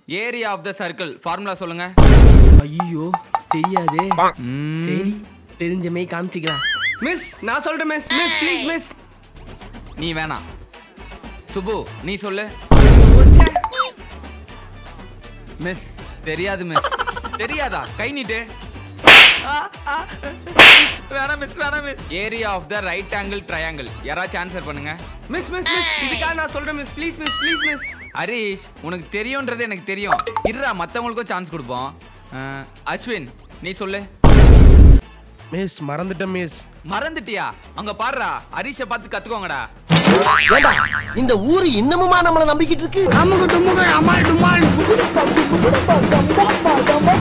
Area of the circle formula சொல்லுங்க ஐயோ தெரியாதே ம், சரி தெரிஞ்ச மாரி காமிச்சிக்கலாம் மிஸ் நான் சொல்றேன் மிஸ் மிஸ் ப்ளீஸ் மிஸ் நீ வேணாம் சுபு நீ சொல்லு மிஸ் தெரியாது மிஸ் தெரியாதா கை நீட்டு ஆ, ஆ. வேணாம் மிஸ் வேணாம் miss area of the right angle triangle யாராச்சும் ஆன்சர் பண்ணுங்க மிஸ் மிஸ் மிஸ் இதுக்காக நான் சொல்றேன் miss please miss please miss Harish உனக்கு தெரியுன்றது எனக்கு தெரியும் இருடா மற்றவங்களுக்கும் சான்ஸ் கொடுப்போம் ஆ, அஸ்வின் நீ சொல்லு மிஸ் மறந்துட்டேன் மிஸ் மறந்துட்டியா அங்க பாருடா ஹரிஷை பார்த்து கத்துக்கோங்கடா ஏண்டா இந்த ஊரு இன்னமுமா நம்மள நம்பிக்கிட்டு இருக்கு